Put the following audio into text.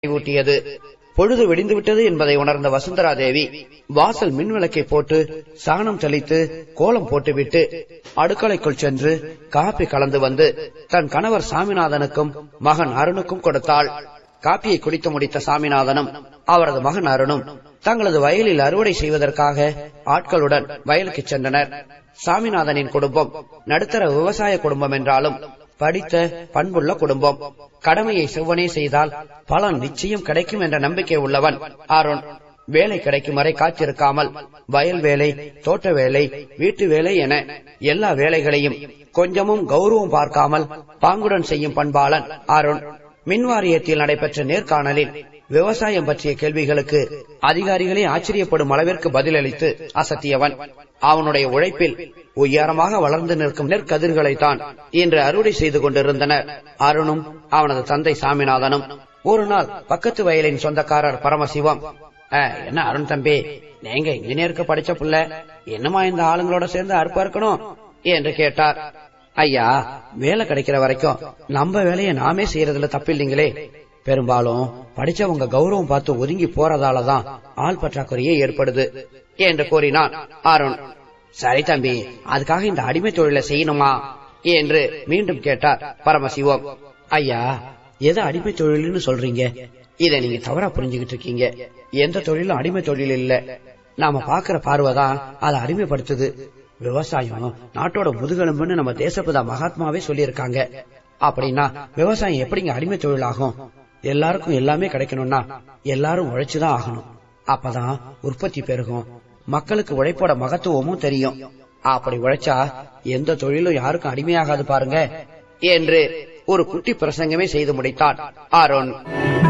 ஊட்டியது பொழுது விடிந்துவிட்டது என்பதை உணர்ந்த வசுந்தரா தேவி வாசல் மின்விளக்கை போட்டு சாணம் தெளித்து கோலம் போட்டுவிட்டு அடுக்கலைக்குள் சென்று காப்பி கலந்து வந்து தன் கணவர் சாமிநாதனுக்கும் மகன் அருணுக்கும் கொடுத்தாள் காப்பியை குடித்து முடித்த சாமிநாதனும் அவரது மகன் அருணும் தங்களது வயலில் அறுவடை செய்வதற்காக ஆட்களுடன் வயலுக்கு சென்றனர் சாமிநாதனின் குடும்பம் நடுத்தர விவசாய குடும்பம் என்றாலும் படித்த பண்புள்ள குடும்பம் கடமையை செவ்வனே செய்தால் பலன் நிச்சயம் கிடைக்கும் என்ற நம்பிக்கை உள்ளவன் அருண் வேலை கிடைக்கும் வரை காத்திருக்காமல் வயல் வேலை தோட்ட வேலை வீட்டு வேலை என எல்லா வேலைகளையும் கொஞ்சமும் கௌரவம் பார்க்காமல் பாங்குடன் செய்யும் பண்பாளன் அருண் மின்வாரியத்தில் நடைபெற்ற நேர்காணலில் விவசாயம் பற்றிய கேள்விகளுக்கு அதிகாரிகளே ஆச்சரியப்படும் அளவிற்கு பதிலளித்து அசத்தியவன் அவனுடைய உழைப்பில் உயரமாக வளர்ந்து நிற்கும் நெற்கதிர்களைத்தான் இன்று அறுவடை செய்து கொண்டிருந்தனர் அருணும் அவனது தந்தை சாமிநாதனும் ஒரு நாள் பக்கத்து வயலின் சொந்தக்காரர் பரமசிவம் "அ, என்ன அருண் தம்பி நீங்க இன்ஜினியருக்கு படிச்ச புள்ள என்னமா இந்த ஆளுங்களோட சேர்ந்து அறுப்பா இருக்கணும் என்று கேட்டார் ஐயா வேலை கிடைக்கிற வரைக்கும் நம்ம வேலையை நாமே செய்யறதுல தப்பில்லைங்களே பெரும்பாலும் படிச்சவங்க கௌரவம் பார்த்து ஒதுங்கி போறதாலதான் ஆள் பற்றாக்குறையே ஏற்படுது என்று கூறினான் அருண் சரி தம்பி அதுக்காக இந்த அடிமை தொழிலை செய்யணுமா என்று மீண்டும் கேட்டார் பரமசிவம் ஐயா எது அடிமை தொழில்னு சொல்றீங்க இதை நீங்க தவறா புரிஞ்சுகிட்டு இருக்கீங்க எந்த தொழிலும் அடிமை தொழில் இல்ல நாம பாக்குற பார்வைதான் அதை அடிமைப்படுத்துது விவசாயம் நாட்டோட முதுகெலும்புன்னு நம்ம தேசப்பிதா மகாத்மாவே சொல்லியிருக்காங்க அப்படின்னா விவசாயம் எப்படிங்க அடிமை தொழிலாகும் எல்லாருக்கும் எல்லாமே கிடைக்கணும்னா எல்லாரும் உழைச்சுதான் ஆகணும் அப்பதான் உற்பத்தி பெருகும் மக்களுக்கு உழைப்போட மகத்துவமும் தெரியும் அப்படி உழைச்சா எந்த தொழிலும் யாருக்கும் அடிமையாகாது பாருங்க என்று ஒரு குட்டி பிரசங்கமே செய்து முடித்தான் அருண்